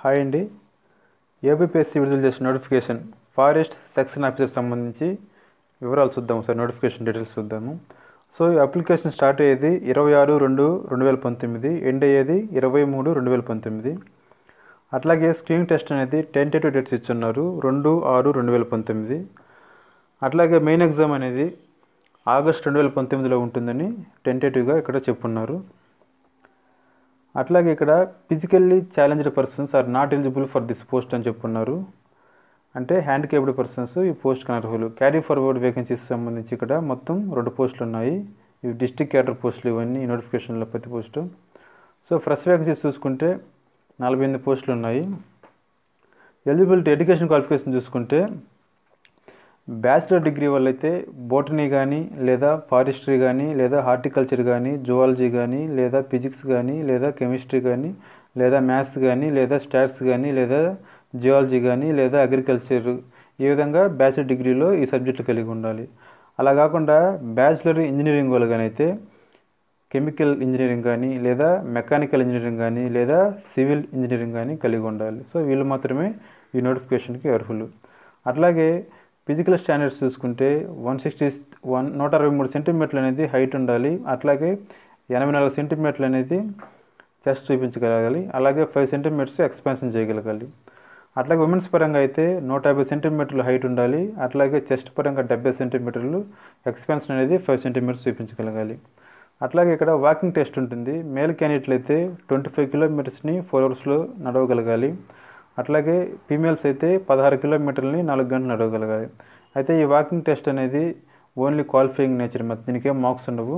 hi అండి ABPSC విడుదల చేసిన నోటిఫికేషన్ ఫారెస్ట్ సెక్షన్ ఆఫీసర్ సంబంధించి వివరాలు చూద్దాం సార్ నోటిఫికేషన్ డీటెయిల్స్ చూద్దాము సో ఈ అప్లికేషన్ స్టార్ట్ అయ్యేది ఇరవై ఆరు రెండు రెండు వేల పంతొమ్మిది ఎండ్ అయ్యేది ఇరవై మూడు రెండు వేల పంతొమ్మిది అట్లాగే స్క్రీనింగ్ టెస్ట్ అనేది టెంటేటివ్ డేట్స్ ఇచ్చున్నారు రెండు ఆరు రెండు వేల పంతొమ్మిది అట్లాగే మెయిన్ ఎగ్జామ్ అనేది ఆగస్ట్ రెండు వేల పంతొమ్మిదిలో ఉంటుందని టెంటేటివ్గా ఇక్కడ చెప్పున్నారు అట్లాగే ఇక్కడ physically challenged persons are not eligible for this post అని చెప్పున్నారు అంటే హ్యాండికేప్డ్ పర్సన్స్ ఈ పోస్ట్ అనర్హులు క్యారీ ఫార్వర్డ్ వేకెన్సీస్ సంబంధించి ఇక్కడ మొత్తం రెండు పోస్టులు ఉన్నాయి ఇవి డిస్టిక్ క్యాడర్ పోస్టులు ఇవన్నీ ఈ నోటిఫికేషన్లో ప్రతి పోస్టు సో ఫ్రెష్ వేకెన్సీస్ చూసుకుంటే నలభై ఎనిమిది పోస్టులు ఉన్నాయి ఎలిజిబిలిటీ ఎడ్యుకేషన్ క్వాలిఫికేషన్ చూసుకుంటే బ్యాచిలర్ డిగ్రీ వాళ్ళైతే బోటనీ కానీ లేదా ఫారెస్ట్రీ కానీ లేదా హార్టికల్చర్ కానీ జువాలజీ కానీ లేదా ఫిజిక్స్ కానీ లేదా కెమిస్ట్రీ కానీ లేదా మ్యాథ్స్ కానీ లేదా స్టాట్స్ కానీ లేదా జియాలజీ కానీ లేదా అగ్రికల్చర్ ఈ విధంగా బ్యాచిలర్ డిగ్రీలో ఈ సబ్జెక్టులు కలిగి ఉండాలి అలా కాకుండా బ్యాచిలర్ ఇంజనీరింగ్ వాళ్ళు కానీ అయితే కెమికల్ ఇంజనీరింగ్ కానీ లేదా మెకానికల్ ఇంజనీరింగ్ కానీ లేదా సివిల్ ఇంజనీరింగ్ కానీ కలిగి ఉండాలి సో వీళ్ళు మాత్రమే ఈ నోటిఫికేషన్కి అర్హులు అట్లాగే ఫిజికల్ స్టాండర్డ్స్ చూసుకుంటే వన్ సిక్స్టీ వన్ నూట అరవై మూడు సెంటీమీటర్లు అనేది హైట్ ఉండాలి అట్లాగే ఎనభై నాలుగు సెంటీమీటర్లు అనేది చెస్ట్ చూపించగలగాలి అలాగే ఫైవ్ సెంటీమీటర్స్ ఎక్స్పాన్షన్ చేయగలగాలి అట్లాగే ఉమెన్స్ పరంగా అయితే నూట యాభై సెంటీమీటర్లు హైట్ ఉండాలి అట్లాగే చెస్ట్ పరంగా డెబ్బై సెంటీమీటర్లు ఎక్స్పాన్షన్ అనేది ఫైవ్ సెంటీమీటర్స్ చూపించగలగాలి అట్లాగే ఇక్కడ వాకింగ్ టెస్ట్ ఉంటుంది మేల్ క్యాండిడేట్లు అయితే ట్వంటీ ఫైవ్ కిలోమీటర్స్ని ఫోర్ అవర్స్లో నడవగలగాలి అట్లాగే ఫీమేల్స్ అయితే పదహారు కిలోమీటర్లని నాలుగు గంటలు నడవగలగాలి అయితే ఈ వాకింగ్ టెస్ట్ అనేది ఓన్లీ క్వాలిఫైయింగ్ నేచర్ మరి దీనికి ఏం మార్క్స్ ఉండవు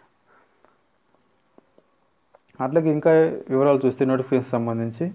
అట్లాగే ఇంకా వివరాలు చూస్తే నోటిఫికేషన్ సంబంధించి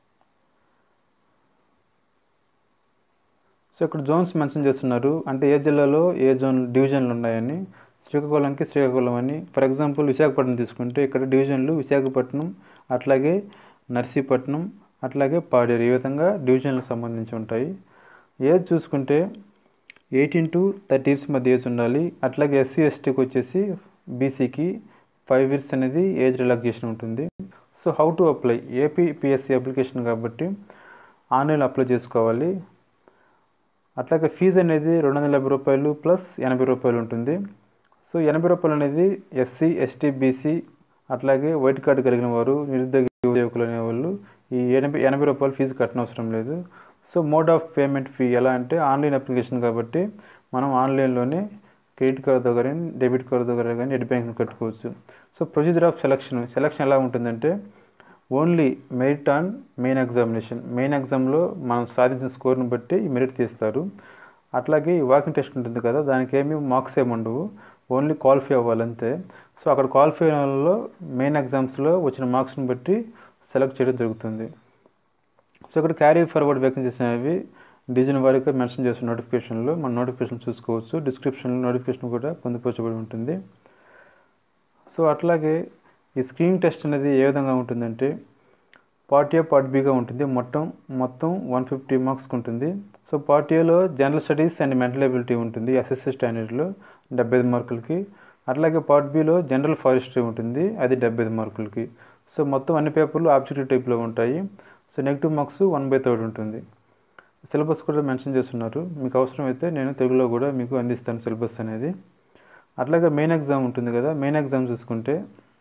సో ఇక్కడ జోన్స్ మెన్షన్ చేస్తున్నారు అంటే ఏ జిల్లాలో ఏ జోన్ డివిజన్లు ఉన్నాయని శ్రీకాకుళంకి శ్రీకాకుళం అని ఫర్ ఎగ్జాంపుల్ విశాఖపట్నం తీసుకుంటే ఇక్కడ డివిజన్లు విశాఖపట్నం అట్లాగే నర్సీపట్నం అట్లాగే పాడేరు ఈ విధంగా డివిజన్లకు సంబంధించి ఉంటాయి ఏజ్ చూసుకుంటే ఎయిటీన్ టు థర్టీ ఇయర్స్ మధ్య ఏజ్ ఉండాలి అట్లాగే ఎస్సీ ఎస్టీకి వచ్చేసి బీసీకి ఫైవ్ ఇయర్స్ అనేది ఏజ్ రిలాక్సేషన్ ఉంటుంది so how to apply AP PSC application కాబట్టి ఆన్లైన్ అప్లై చేసుకోవాలి అట్లాగే ఫీజు అనేది రెండు వందల యాభై రూపాయలు ప్లస్ ఎనభై రూపాయలు ఉంటుంది సో ఎనభై రూపాయలు అనేది ఎస్సీ ఎస్టీ బీసీ అట్లాగే వైట్ కార్డు కలిగిన వారు నిరుద్యోగ ఉద్యోగులు అనేవాళ్ళు ఈ ఎనభై ఎనభై రూపాయలు ఫీజు కట్టనవసరం లేదు so mode of payment fee ఎలా అంటే ఆన్లైన్ అప్లికేషన్ కాబట్టి మనం ఆన్లైన్లోనే క్రెడిట్ కార్డు ద్వారా కానీ డెబిట్ కార్డు ద్వారా కానీ నెట్ బ్యాంకింగ్ కట్టుకోవచ్చు so procedure of selection selection ఎలా ఉంటుందంటే only merit on main examination main ఎగ్జామ్లో మనం సాధించిన స్కోర్ని బట్టి ఈ మెరిట్ తీస్తారు అట్లాగే ఈ వాకింగ్ టెస్ట్ ఉంటుంది కదా దానికి ఏమీ మార్క్స్ ఏమి ఉండవు ఓన్లీ క్వాలిఫై అవ్వాలంతే సో అక్కడ క్వాలిఫై వాళ్ళలో మెయిన్ ఎగ్జామ్స్లో వచ్చిన మార్క్స్ని బట్టి సెలెక్ట్ చేయడం జరుగుతుంది సో ఇక్కడ క్యారీ ఫార్వర్డ్ వేకెన్సీస్ అనేవి డిజైన్ వారిగా మెన్షన్ చేసిన నోటిఫికేషన్లో మన నోటిఫికేషన్ చూసుకోవచ్చు డిస్క్రిప్షన్లో నోటిఫికేషన్ కూడా పొందుపరచబడి ఉంటుంది సో అట్లాగే ఈ స్క్రీనింగ్ టెస్ట్ అనేది ఏ విధంగా ఉంటుందంటే పార్ట్ ఏ పార్ట్ బిగా ఉంటుంది మొత్తం మొత్తం వన్ ఫిఫ్టీ మార్క్స్కి ఉంటుంది సో పార్ట్ ఏలో general studies and mental ability ఉంటుంది ఎస్ఎస్సి స్టాండర్డ్లో డెబ్బై ఐదు మార్కులకి అట్లాగే పార్ట్ బిలో జనరల్ ఫారెస్ట్రీ ఉంటుంది అది డెబ్బై ఐదు మార్కులకి సో మొత్తం అన్ని పేపర్లు ఆబ్జెక్టివ్ టైప్లో ఉంటాయి so negative marks one by third ఉంటుంది సిలబస్ కూడా మెన్షన్ చేస్తున్నారు మీకు అవసరమైతే నేను తెలుగులో కూడా మీకు అందిస్తాను సిలబస్ అనేది అట్లాగే మెయిన్ ఎగ్జామ్ ఉంటుంది కదా మెయిన్ ఎగ్జామ్ చూసుకుంటే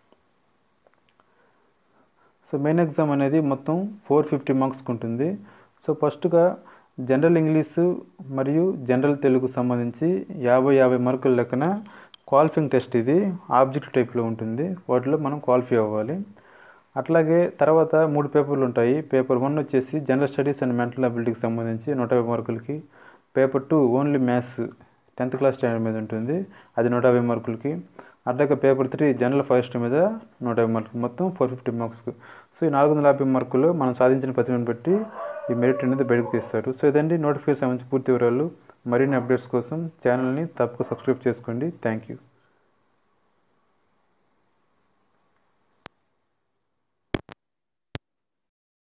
సో మెయిన్ ఎగ్జామ్ అనేది మొత్తం ఫోర్ ఫిఫ్టీ మార్క్స్కి ఉంటుంది సో ఫస్ట్గా జనరల్ ఇంగ్లీషు మరియు జనరల్ తెలుగు సంబంధించి యాభై యాభై మార్కుల లెక్కన క్వాలిఫింగ్ టెస్ట్ ఇది ఆబ్జెక్ట్ టైప్లో ఉంటుంది వాటిలో మనం క్వాలిఫై అవ్వాలి అట్లాగే తర్వాత మూడు పేపర్లు ఉంటాయి పేపర్ వన్ వచ్చేసి జనరల్ స్టడీస్ అండ్ మెంటల్ అబిలిటీకి సంబంధించి నూట యాభై మార్కులకి paper two only maths tenth class standard మీద ఉంటుంది అది నూట యాభై మార్కులకి అట్లాగే పేపర్ త్రీ జనరల్ ఫస్ట్ మీద నూట యాభై మార్కులు మొత్తం ఫోర్ ఫిఫ్టీ మార్క్స్ సో ఈ నాలుగు వందల యాభై మార్కులు మనం సాధించిన ప్రతిభను బట్టి ఈ మెరిట్ అనేది బయటకు తీస్తారు సో ఇదండి నోటిఫికేషన్ సంబంధించి పూర్తి వివరాలు మరిన్ని అప్డేట్స్ కోసం ఛానల్ని తప్పక సబ్స్క్రైబ్ చేసుకోండి థ్యాంక్ యూ